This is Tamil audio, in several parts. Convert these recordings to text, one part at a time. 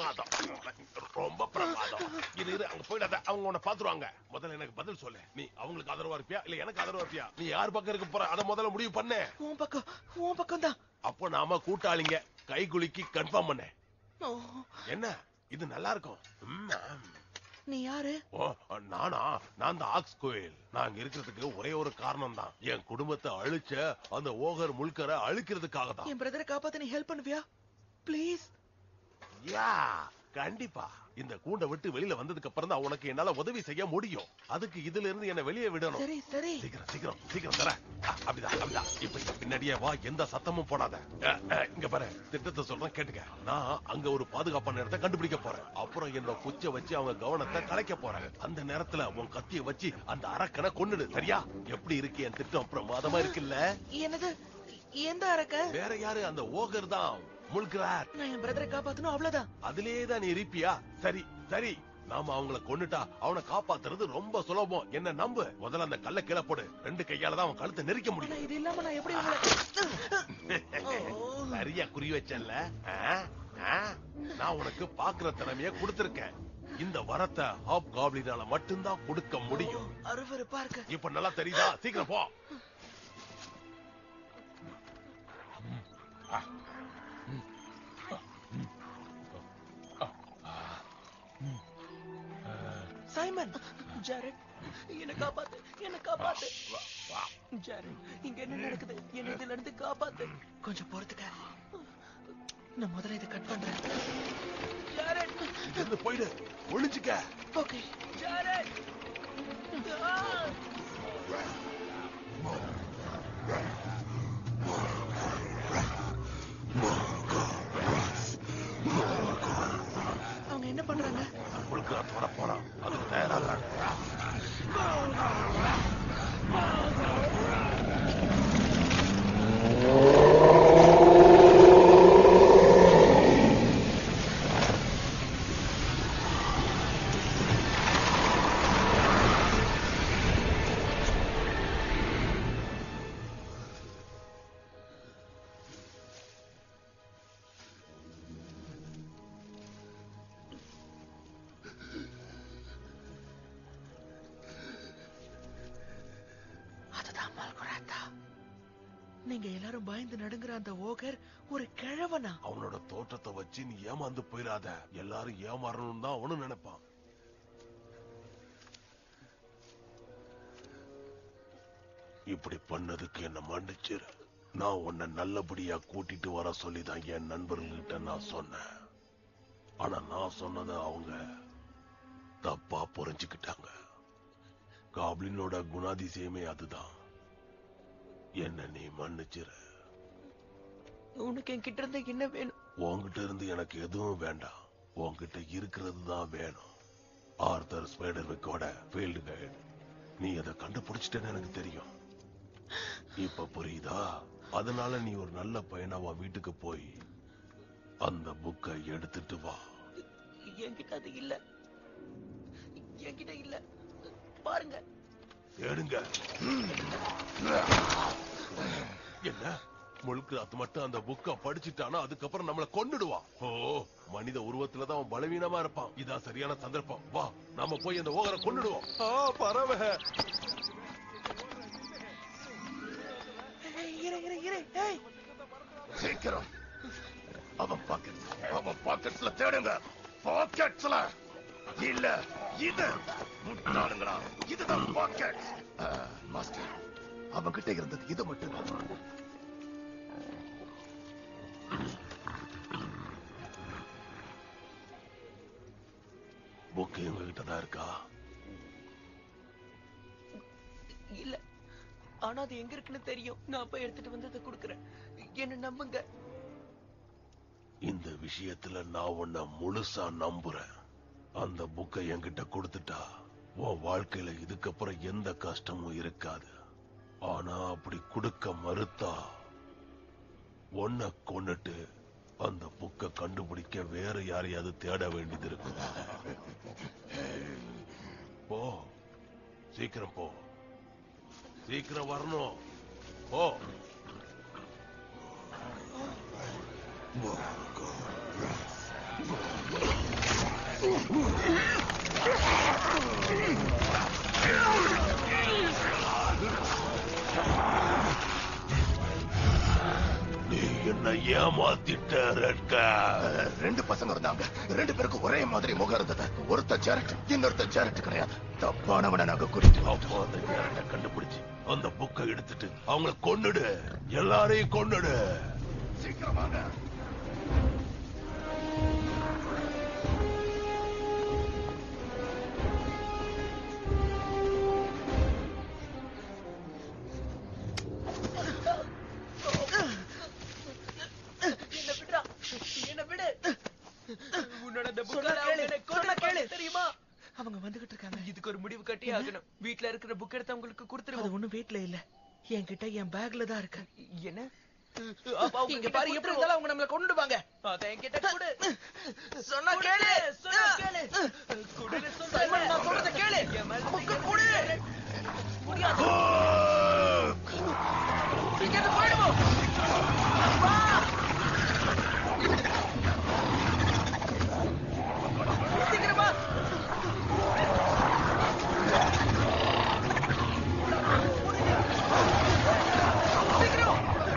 பிரமாதம் ரொம்ப பிரமாதம் இது இரு அங்க போயிடாத அவங்க உன்னை பாத்துருவாங்க முதல்ல எனக்கு பதில் சொல்லு நீ அவங்களுக்கு ஆதரவா இருப்பியா இல்ல எனக்கு ஆதரவா இருப்பியா நீ யார் பக்கம் இருக்க போற அத முதல்ல முடிவு பண்ணு உன் பக்கம் உன் பக்கம் தான் அப்போ நாம கூட்டாளிங்க கை குலுக்கி கன்ஃபார்ம் பண்ண என்ன இது நல்லா இருக்கும் ம், ஆம். நீ யாரு ஓ நானா நான் தான் ஆக்ஸ் கோயில் நான் இங்க இருக்கிறதுக்கு ஒரே ஒரு காரணம் தான் என் குடும்பத்தை அழிச்ச அந்த ஓகர் முல்கரை அழிக்கிறதுக்காக தான் என் பிரதரை காப்பாத்த நீ ஹெல்ப் பண்ணுவியா ப்ளீஸ் யா கண்டிப்பா இந்த கூண்டை விட்டு வெளியில வந்ததுக்கு அப்புறம் தான் உனக்கு என்னால உதவி செய்ய முடியும் அதுக்கு இதுல இருந்து என்ன வெளியே விடணும் சரி சரி சீக்கிரம் சீக்கிரம் சீக்கிரம் தர அப்படிதான் அப்படிதான் இப்ப இங்க பின்னாடியே வா எந்த சத்தமும் போடாத அஹ், அஹ், இங்க பாரு திட்டத்தை சொல்றேன் கேட்டுக்க நான் அங்க ஒரு பாதுகாப்பான இடத்தை கண்டுபிடிக்க போறேன் அப்புறம் என்னோட குச்சை வச்சு அவங்க கவனத்தை கலைக்க போறாங்க அந்த நேரத்துல உன் கத்திய வச்சு அந்த அரக்கனை கொன்னுடு சரியா எப்படி இருக்கு என் திட்டம் பிரமாதமா இருக்குல்ல என்னது எந்த அரக்க வேற யாரு அந்த ஓகர் தான் முல்கிறார் நான் என் பிரதரை காப்பாத்தணும் அவ்வளவுதான் அதிலேயே தான் நீ இருப்பியா சரி சரி நாம அவங்கள கொன்னுட்டா அவனை காப்பாத்துறது ரொம்ப சுலபம் என்ன நம்பு முதல்ல அந்த கல்ல கீழே போடு ரெண்டு கையால தான் அவன் கழுத்தை நெரிக்க ஆனா முடியும் இது இல்லாம நான் எப்படி உங்களை சரியா குறி வச்சல்ல ஆ? ஆ? நான் உனக்கு பாக்குற திறமைய கொடுத்திருக்கேன் இந்த வரத்தை ஹாப் காப்ளினால மட்டும்தான் கொடுக்க முடியும் அருவருப்பா இருக்கு இப்ப நல்லா தெரியுதா சீக்கிரம் போ சைமன் ஜாரட் என்ன காப்பாத்து என்ன காப்பாத்து ஜாரட் இங்க என்ன நடக்குது என்ன இதுல இருந்து காப்பாத்து கொஞ்சம் பொறுத்துக்க நான் முதல்ல இதை கட் பண்றேன் ஜாரட் இங்க இருந்து போயிடு ஒளிஞ்சுக்க ஓகே ஜாரட் ஆ! அவங்க என்ன பண்றாங்க முழுக்க வர போறான் அதுக்கு தயாராகிறாங்க அதுதான் மல்குராத்தா நீங்க எல்லாரும் பயந்து நடுங்குற அந்த ஓகர் ஒரு கிழவனா அவனோட தோற்றத்தை வச்சு நீ ஏமாந்து போயிடாத எல்லாரும் ஏமாறணும் தான் அவனும் நினைப்பான் இப்படி பண்ணதுக்கு என்ன மன்னிச்சிரு நான் உன்னை நல்லபடியா கூட்டிட்டு வர சொல்லிதான் என் நண்பர்கள்கிட்ட நான் சொன்னேன் ஆனா நான் சொன்னதை அவங்க தப்பா புரிஞ்சுக்கிட்டாங்க காப்ளினோட குணாதிசயமே அதுதான் என்ன நீ மன்னிச்சிரு உனக்கு என்கிட்ட இருந்து என்ன வேணும் உன்கிட்ட இருந்து எனக்கு எதுவும் வேண்டாம் உன்கிட்ட இருக்கிறது தான் வேணும் ஆர்தர் ஸ்பைடர்விக்கோட ஃபீல்டு கைடு நீ அதை கண்டுபிடிச்சிட்டேன்னு எனக்கு தெரியும் இப்ப புரியுதா அதனால நீ ஒரு நல்ல பையனாவா வீட்டுக்கு போய் அந்த புக்கை எடுத்துட்டு வா என்கிட்ட அது இல்ல என்கிட்ட இல்ல பாருங்க எடுங்க என்ன முழுக்கிறாத்து மட்டும் அந்த புக்க படிச்சுட்டானா அதுக்கப்புறம் நம்மள கொன்னுடுவான் ஓ மனித உருவத்துல தான் அவன் பலவீனமா இருப்பான் இதான் சரியான சந்தர்ப்பம் வா நாம போய் அந்த ஓகரை கொன்னுடுவோம் ஆ பறவை ஏய், இரு இரு இரு ஏய் சீக்கிரம் அவன் பாக்கெட்ஸ் அவன் பாக்கெட்ஸ்ல தேடுங்க பாக்கெட்ஸ்ல இல்ல இது முட்டாளுங்களா இதுதான் பாக்கெட்ஸ் மாஸ்டர் அவன்கிட்ட இருந்தது இது மட்டும் புக் எங்ககிட்ட தான் இருக்கா இல்ல ஆனா அது எங்க இருக்குன்னு தெரியும் நான் போய் எடுத்துட்டு வந்து அதை கொடுக்குறேன் என்ன நம்புங்க இந்த விஷயத்துல நான் உன்னை முழுசா நம்புறேன் அந்த புக்கை என்கிட்ட கொடுத்துட்டா உன் வாழ்க்கையில இதுக்கப்புறம் எந்த கஷ்டமும் இருக்காது ஆனா அப்படி கொடுக்க மறுத்தா உன்னை கொன்னுட்டு அந்த புக்கை கண்டுபிடிக்க வேற யாரையாவது தேட வேண்டியது இருக்கும் போ சீக்கிரம் போ சீக்கிரம் வரணும் போ Morgoth. நீ என்ன ஏமாத்திட்ட ரெட்கா ரெண்டு பசங்க இருந்தாங்க ரெண்டு பேருக்கும் ஒரே மாதிரி முகம் இருந்தது ஒருத்த ஜெரட் இன்னொருத்த ஜெரட் கிடையாது தப்பானவனை நாங்க குறித்து அப்போ அந்த கேரக்டை கண்டுபிடிச்சு அந்த புக்கை எடுத்துட்டு அவங்கள கொன்னுடு எல்லாரையும் கொன்னுடு சீக்கிரமாக என்ன விடுடா என்ன விடு உன்னோட இந்த புக்கால அவங்க என்னை கொல்ல கேளு தெரியுமா அவங்க வந்துகிட்டு இருக்காங்க இதுக்கு ஒரு முடிவு கட்டி ஆகணும் வீட்ல இருக்கிற புக் எடுத்து அவங்களுக்கு கொடுத்துருவோம் அது ஒண்ணும் வீட்ல இல்ல என்கிட்ட என் பேக்ல தான் இருக்கு என்ன இங்க பாரு எப்படி இருந்தாலும் அவங்க நம்மள கொண்டுடுவாங்க அத என்கிட்ட கொடு சொன்னா கேளு சொன்னா கேளு குடுன்னு சொல்றேன் நான் சொல்றத கேளு புக்க கொடு முடியாது இங்க இருந்து போயிடுவோம் வா சீக்கிரமா சீக்கிரம்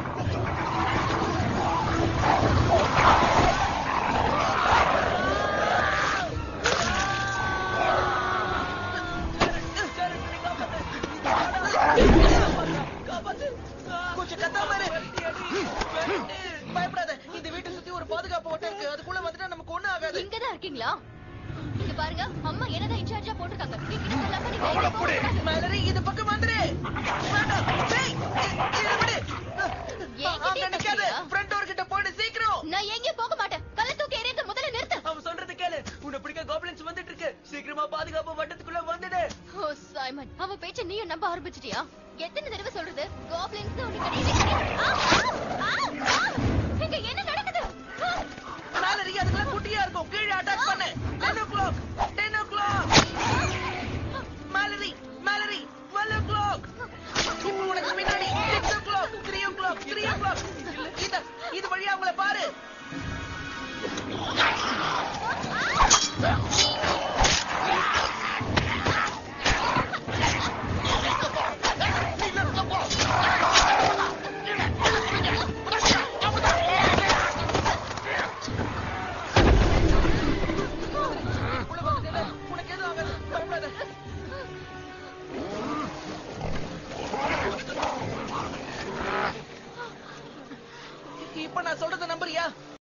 கொஞ்சம் கத்தாம இரு. பயப்படாத இந்த வீட்டை சுத்தி ஒரு பாதுகாப்பு ஓட்டை இருக்கு அதுக்குள்ள வந்துட்டா நமக்கு ஒண்ணும் ஆகாது இங்கதான் இருக்கீங்களா இங்க பாருங்க அம்மா என்னதான் இன்சார்ஜா போட்டிருக்காங்க என்கிட்ட சொல்லாம நீங்க அவளை எங்கேயும் போக புடி. கூடாது. மலரி இது பக்கம் வந்துரு வேண்டாம் டேய், இ- இதை விடு. என்கிட்டயே அங்க நிக்காத பேசுறியா? ஃப்ரண்ட் டோர் கிட்ட போயிடு சீக்கிரம் நான் எங்கேயும் போக மாட்டேன் கல்ல தூக்கி எறியத முதல்ல நிறுத்து அவன் சொல்றது கேளு உன்னை பிடிக்க கோப்ளின்ஸ் வந்துட்டு இருக்கு சீக்கிரமா பாதுகாப்பு வட்டத்துக்குள்ள வந்துடு ஓ சைமன் அவ பேச்ச நீயும் நம்ப ஆரம்பிச்சிட்டியா எத்தனை தடவை சொல்றது கோப்ளின்ஸ் உனக்கு கிடையவே கிடையாது. ஆ, ஆ, ஆ, ஆ. இங்க என்ன நடக்குது ஆ, மலரி அதுக்குள்ள குட்டியா இருக்கும் கீழே அட்டாக் பண்ணு 10 o'clock 10 o'clock மலரி மலரி 12 o'clock இப்போ உனக்கு பின்னாடி 6 o'clock 3 o'clock 3 o'clock இந்த இது வழியா அவங்கள பாரு உள்ள வந்துட்டேல உனக்கு எதுவும் ஆகாது பயப்படாத இப்ப நான் சொல்றத நம்புறியா